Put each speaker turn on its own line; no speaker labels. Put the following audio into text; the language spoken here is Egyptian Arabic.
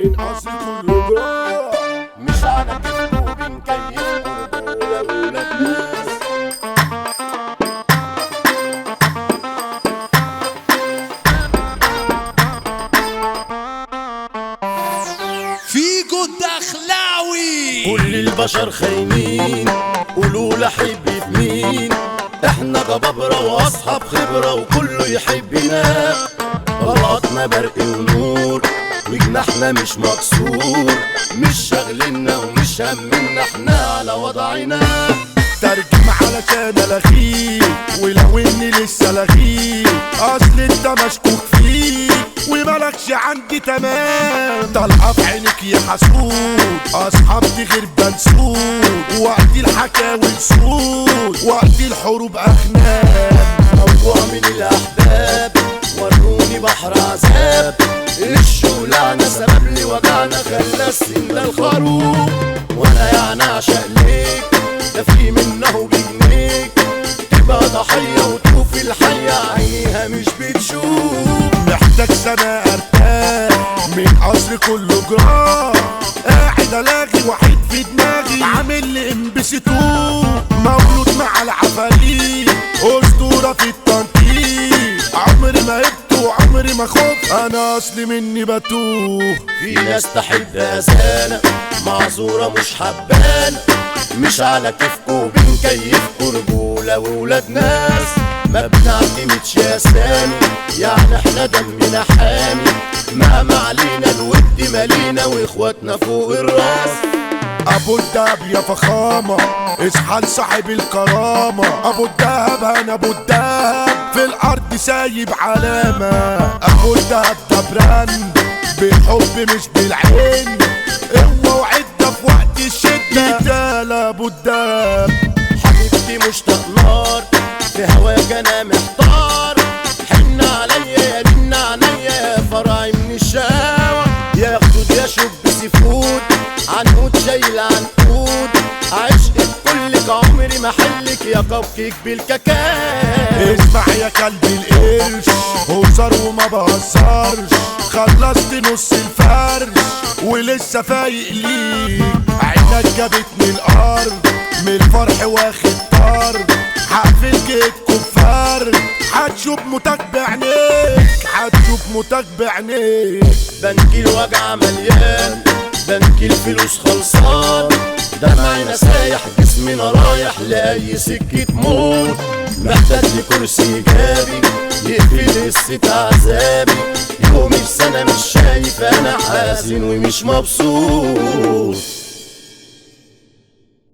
من قصر كله جراح
مش على كيفكم بنكيف قربونا ولاد ناس
فيجو الدخلاوي
كل البشر خاينين قولوا لحب في مين احنا جبابرة واصحاب خبرة وكله يحبنا طلعتنا برق ونور وجناحنا مش مكسور مش شاغلنا ومش همنا احنا على وضعنا
ترجم علشان الغيك ولو اني لسه لغيك اصل انت مشكوك فيك وملكش عندي تمام طالعه في عينك يا حسود اصحابتي غير بنسود وقت الحكاوي سود وقت الحروب اخنام
موضوع من الاحباب وروني بحر عذاب الشغلانة سبب لي وجعنا خلى السن ده الخروف وانا يعني عشق ليك ده في منه بجنيك تبقى ضحية وتشوف الحية عينيها مش بتشوف
محتاج سنة ارتاح من قصر كله جراح قاعد الاغي وحيد في دماغي عامل لي ام بي سي 2 مولود مع العفاريت اسطورة في التنطيط عمري ما هبت وعمري ما خفت انا اصلي مني بتوه
في ناس تحب أذانة معذورة مش حبانة مش على كيفكو بنكيفكو رجولة وولاد ناس ما بنعتمدش أسامي يعني احنا دمنا حامي مهما علينا الود مالينا واخواتنا فوق الراس
ابو الدهب يا فخامة اصحى لصاحب الكرامة ابو الدهب انا ابو الدهب في الارض سايب علامة ابو الدهب ده براند بالحب مش بالعين قوة وعدة في وقت الشدة يتقال ابو الدهب
حبيبتي مشتاق نار في هواك انا محتار حن عليا يا رن عينيا يا فرعي من الشقاوة يا خدود يا شوب سيفود عنقود شايل عنقود عشق كلك عمري ما حلك يا كب كيك بالكاكاو
اسمع يا كلب القرش هزار وما بهزرش خلصت نص الفرش ولسه فايق ليك عينك جابتني الارض من الفرح واخد طرد حافل جيت كفار هتشوف موتك بعينيك هتشوف موتك بعينيك
بنك الوجع مليان بنك الفلوس خلصان دمعنا سايح جسمنا رايح لأي سكة موت محتاج لكرسي إيجابي يقفل قصة عذابي يومي في سنة مش شايف أنا حزين ومش مبسوط